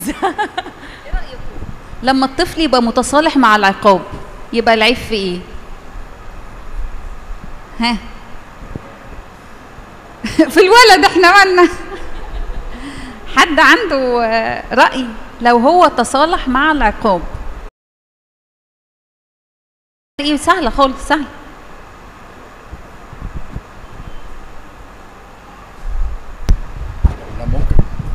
لما الطفل يبقى متصالح مع العقاب يبقى العيب في ايه ها في الولد احنا مالنا حد عنده آه، رأي لو هو تصالح مع العقاب ايه سهلة خالص سهلة لا ممكن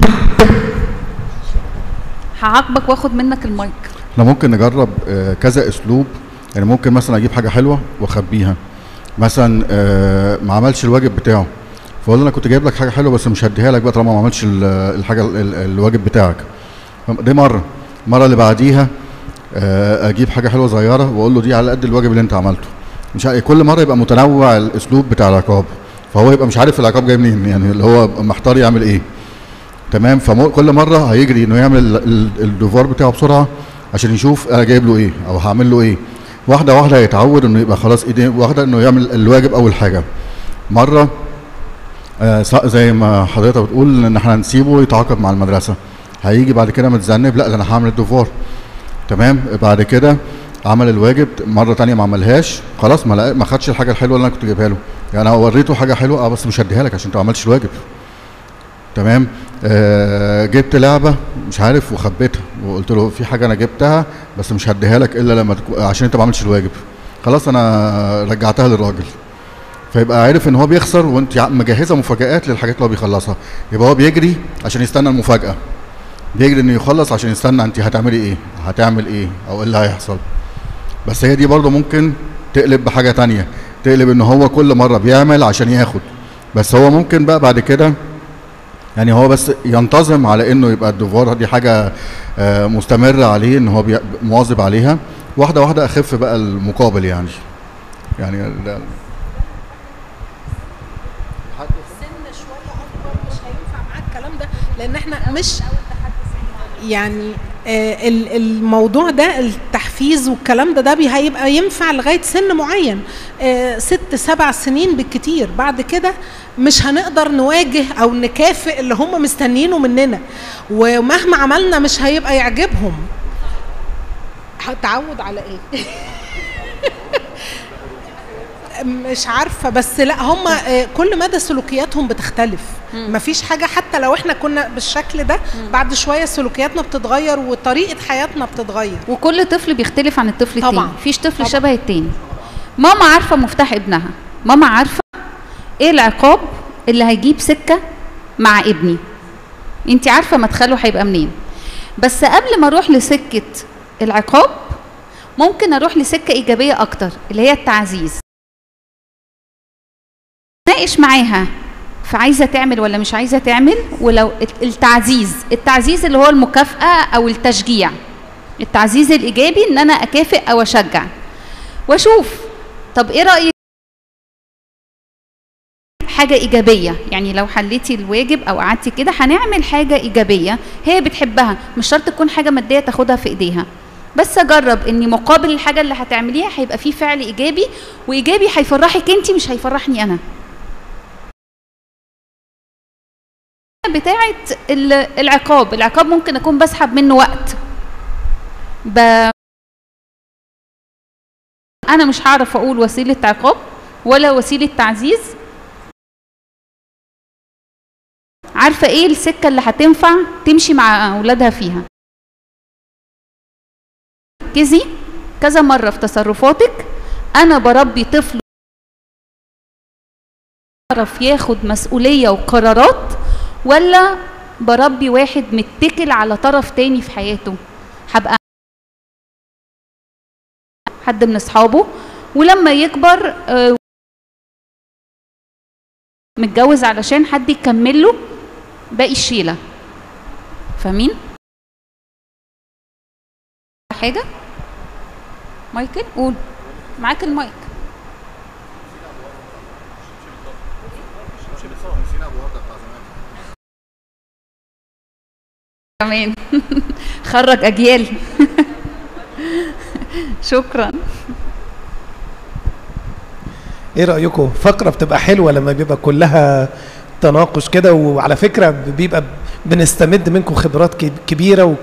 هعاقبك واخد منك المايك احنا ممكن نجرب آه، كذا اسلوب يعني ممكن مثلا اجيب حاجه حلوه واخبيها مثلا آه، ما عملش الواجب بتاعه فاقول له انا كنت جايب لك حاجه حلوه بس مش هديها لك بقى طالما ما عملش ال- الحاجه ال- ال- الواجب بتاعك دي مره المره اللي بعديها آه، اجيب حاجه حلوه صغيره واقول له دي على قد الواجب اللي انت عملته مش عارف- كل مره يبقى متنوع الاسلوب بتاع العقاب فهو يبقى مش عارف العقاب جاي منين يعني اللي هو محتار يعمل ايه تمام فكل مره هيجري انه يعمل ال- ال- الدوفار بتاعه بسرعه عشان يشوف انا جايب له ايه او هعمل له ايه واحده واحده هيتعود انه يبقى خلاص ايديه واحده انه يعمل الواجب اول حاجه مره آه س- زي ما حضرتك بتقول ان احنا هنسيبه يتعاقب مع المدرسه هيجي بعد كده متذنب لا ده انا هعمل الدوفار تمام بعد كده عمل الواجب مره تانية ما عملهاش خلاص ما لقى- ما خدش الحاجه الحلوه اللي انا كنت جايبها له يعني انا وريته حاجه حلوه اه بس مش هديها لك عشان انت ما عملتش الواجب تمام آه جبت لعبه مش عارف وخبيتها وقلت له في حاجه انا جبتها بس مش هديها لك الا لما تكو... عشان انت ما عملتش الواجب خلاص انا رجعتها للراجل فيبقى عارف ان هو بيخسر وانت ع- مجهزه مفاجآت للحاجات اللي هو بيخلصها يبقى هو بيجري عشان يستنى المفاجاه بيجري انه يخلص عشان يستنى انت هتعملي ايه هتعمل ايه او ايه اللي هيحصل بس هي دي برضه ممكن تقلب بحاجه تانية تقلب ان هو كل مره بيعمل عشان ياخد بس هو ممكن بقى بعد كده يعني هو بس ينتظم على انه يبقى الديفوار دي حاجه آه، مستمره عليه ان هو بي- مواظب عليها واحده واحده اخف بقى المقابل يعني يعني ال- سن شويه اكبر مش هينفع معاك الكلام ده لان احنا مش يعني آه، ال- الموضوع ده التحفيز والكلام ده ده بي- هيبقى ينفع لغايه سن معين آه، ست سبع سنين بالكتير بعد كده مش هنقدر نواجه او نكافئ اللي هم مستنيينه مننا ومهما عملنا مش هيبقى يعجبهم هتعود على ايه مش عارفه بس لا هم آه، كل مدى سلوكياتهم بتختلف مفيش حاجه حتى لو احنا كنا بالشكل ده بعد شويه سلوكياتنا بتتغير وطريقه حياتنا بتتغير وكل طفل بيختلف عن الطفل طبعاً. التاني مفيش طفل طبعاً. شبه التاني ماما عارفه مفتاح ابنها ماما عارفه ايه العقاب اللي هيجيب سكه مع ابني انت عارفه مدخله هيبقى منين بس قبل ما اروح لسكه العقاب ممكن اروح لسكه ايجابيه اكتر اللي هي التعزيز ناقش معاها فعايزه تعمل ولا مش عايزه تعمل ولو الت- التعزيز التعزيز اللي هو المكافاه او التشجيع التعزيز الايجابي ان انا اكافئ او اشجع واشوف طب ايه رايك حاجه ايجابيه يعني لو حليتي الواجب او قعدتي كده هنعمل حاجه ايجابيه هي بتحبها مش شرط تكون حاجه ماديه تاخدها في ايديها بس اجرب ان مقابل الحاجه اللي هتعمليها هيبقى فيه فعل ايجابي وايجابي هيفرحك انت مش هيفرحني انا بتاعه ال- العقاب العقاب ممكن اكون بسحب منه وقت ب... انا مش هعرف اقول وسيله عقاب ولا وسيله تعزيز عارفه ايه السكه اللي هتنفع تمشي مع اولادها فيها ركزي كذا مره في تصرفاتك انا بربي طفل يعرف ياخد مسؤوليه وقرارات ولا بربي واحد متكل على طرف تاني في حياته هبقى حد من اصحابه ولما يكبر آه، متجوز علشان حد يكمل له باقي الشيله فاهمين حاجه مايكل قول معاك المايك كمان خرج اجيال شكرا ايه رايكم فقره بتبقى حلوه لما بيبقى كلها تناقش كده وعلى فكره بيبقى بنستمد منكم خبرات كب- كبيره